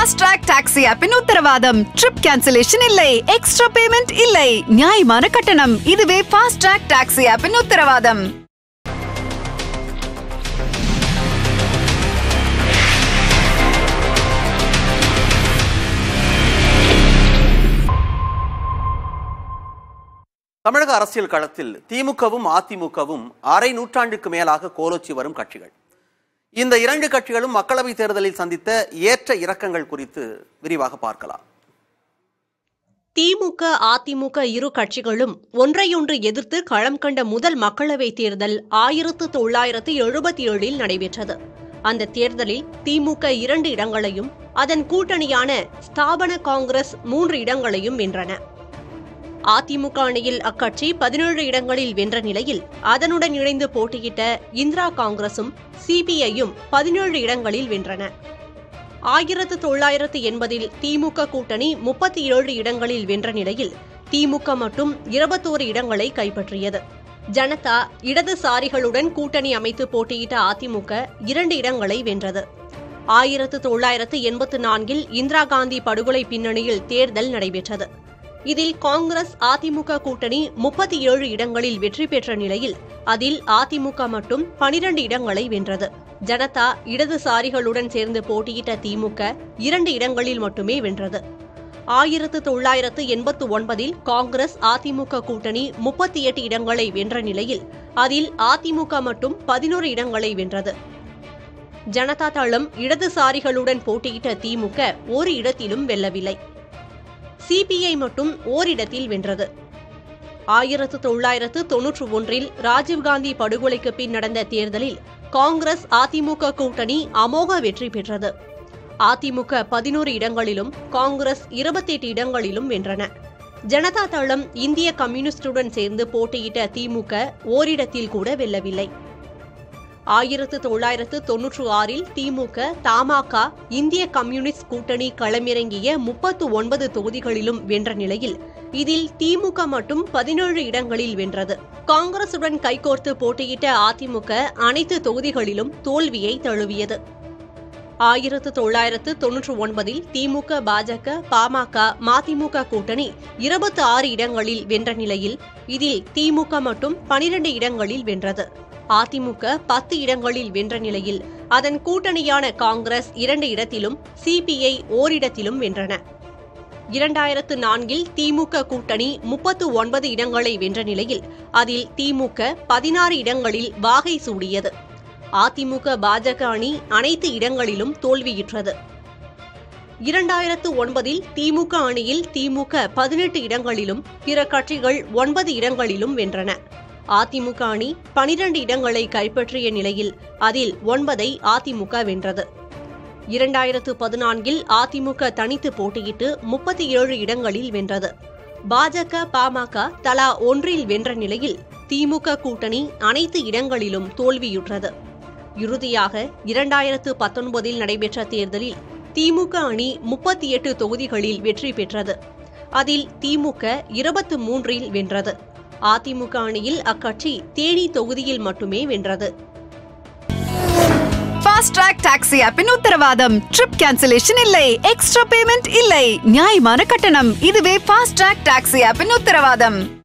fast track taxi ஆப்பின் உத்தரவாதம் trip cancellation இல்லை எக்ஸ்ட்ரா பேமெண்ட் இல்லை நியாயமான கட்டணம் இதுவே ஃபாஸ்ட் ட்ராக் டாக்ஸி ஆப்பின் உத்தரவாதம் தமிழக அரசியல் களத்தில் திமுகவும் அதிமுகவும் அரை நூற்றாண்டுக்கு மேலாக கோலோச்சி வரும் கட்சிகள் இந்த இரண்டு கட்சிகளும் மக்களவைத் தேர்தலில் சந்தித்த ஏற்ற இறக்கங்கள் குறித்து விரிவாக பார்க்கலாம் திமுக அதிமுக இரு கட்சிகளும் ஒன்றையொன்று எதிர்த்து களம் கண்ட முதல் மக்களவைத் தேர்தல் ஆயிரத்து தொள்ளாயிரத்து எழுபத்தி ஏழில் நடைபெற்றது அந்த தேர்தலில் திமுக இரண்டு இடங்களையும் அதன் கூட்டணியான ஸ்தாபன காங்கிரஸ் மூன்று இடங்களையும் வென்றன அதிமுக அணியில் அக்கட்சி பதினேழு இடங்களில் வென்ற நிலையில் அதனுடன் இணைந்து போட்டியிட்ட இந்திரா காங்கிரசும் சிபிஐயும் பதினேழு இடங்களில் வென்றன ஆயிரத்து தொள்ளாயிரத்து எண்பதில் திமுக கூட்டணி முப்பத்தி ஏழு இடங்களில் வென்ற நிலையில் திமுக மட்டும் இருபத்தோரு இடங்களை கைப்பற்றியது ஜனதா இடதுசாரிகளுடன் கூட்டணி அமைத்து போட்டியிட்ட அதிமுக இரண்டு இடங்களை வென்றது ஆயிரத்து தொள்ளாயிரத்து எண்பத்து நான்கில் இந்திரா காந்தி படுகொலை பின்னணியில் தேர்தல் நடைபெற்றது இதில் காங்கிரஸ் அதிமுக கூட்டணி முப்பத்தி ஏழு இடங்களில் வெற்றி பெற்ற நிலையில் அதில் அதிமுக மட்டும் பனிரண்டு இடங்களை வென்றது ஜனதா இடதுசாரிகளுடன் சேர்ந்து போட்டியிட்ட திமுக இரண்டு இடங்களில் மட்டுமே வென்றது ஆயிரத்து தொள்ளாயிரத்து எண்பத்து ஒன்பதில் காங்கிரஸ் அதிமுக கூட்டணி முப்பத்தி எட்டு இடங்களை வென்ற நிலையில் அதில் அதிமுக மட்டும் பதினோரு இடங்களை வென்றது ஜனதா தளம் இடதுசாரிகளுடன் போட்டியிட்ட திமுக ஒரு இடத்திலும் வெல்லவில்லை சிபிஐ மட்டும் ஓரிடத்தில் வென்றது ஆயிரத்து தொள்ளாயிரத்து தொன்னூற்று ஒன்றில் ராஜீவ்காந்தி படுகொலைக்கு பின் நடந்த தேர்தலில் காங்கிரஸ் அதிமுக கூட்டணி அமோக வெற்றி பெற்றது அதிமுக பதினோரு இடங்களிலும் காங்கிரஸ் இருபத்தெட்டு இடங்களிலும் வென்றன ஜனதா தளம் இந்திய கம்யூனிஸ்டுடன் சேர்ந்து போட்டியிட்ட திமுக ஓரிடத்தில் கூட வெல்லவில்லை ஆயிரத்து தொள்ளாயிரத்து தொன்னூற்று ஆறில் திமுக தமாக இந்திய கம்யூனிஸ்ட் கூட்டணி களமிறங்கிய முப்பத்து ஒன்பது தொகுதிகளிலும் வென்ற நிலையில் இதில் திமுக மட்டும் பதினேழு இடங்களில் வென்றது காங்கிரசுடன் கைகோர்த்து போட்டியிட்ட அதிமுக அனைத்து தொகுதிகளிலும் தோல்வியை தழுவியது ஆயிரத்து தொள்ளாயிரத்து தொன்னூற்று ஒன்பதில் திமுக பாஜக பாமக மதிமுக கூட்டணி இருபத்தி ஆறு இடங்களில் வென்ற நிலையில் இதில் திமுக மட்டும் பனிரண்டு இடங்களில் வென்றது அதிமுக பத்து இடங்களில் வென்ற நிலையில் அதன் கூட்டணியான காங்கிரஸ் இரண்டு இடத்திலும் சிபிஐ ஓரிடத்திலும் வென்றன இரண்டாயிரத்து நான்கில் திமுக கூட்டணி முப்பத்து ஒன்பது இடங்களை வென்ற நிலையில் அதில் திமுக பதினாறு இடங்களில் வாகை சூடியது அதிமுக பாஜக அணி அனைத்து இடங்களிலும் தோல்வியுற்றது இரண்டாயிரத்து ஒன்பதில் திமுக அணியில் திமுக பதினெட்டு இடங்களிலும் பிற கட்சிகள் ஒன்பது இடங்களிலும் வென்றன அதிமுக அணி பனிரண்டு இடங்களை கைப்பற்றிய நிலையில் அதில் ஒன்பதை அதிமுக வென்றது இரண்டாயிரத்து பதினான்கில் அதிமுக தனித்து போட்டியிட்டு முப்பத்தி ஏழு இடங்களில் வென்றது பாஜக பாமக தலா ஒன்றில் வென்ற நிலையில் திமுக கூட்டணி அனைத்து இடங்களிலும் தோல்வியுற்றது இறுதியாக இரண்டாயிரத்து பத்தொன்பதில் நடைபெற்ற தேர்தலில் திமுக அணி முப்பத்தி எட்டு தொகுதிகளில் வெற்றி பெற்றது அதில் திமுக இருபத்து மூன்றில் வென்றது அதிமுக அணியில் அக்கட்சி தேனி தொகுதியில் மட்டுமே வென்றது ஃபாஸ்ட் ட்ராக் டாக்ஸி ஆப்பின் உத்தரவாதம் ட்ரிப் கேன்சலேஷன் இல்லை எக்ஸ்ட்ரா பேமெண்ட் இல்லை நியாயமான கட்டணம் இதுவே ஃபாஸ்ட் ட்ராக் டாக்ஸி ஆப்பின் உத்தரவாதம்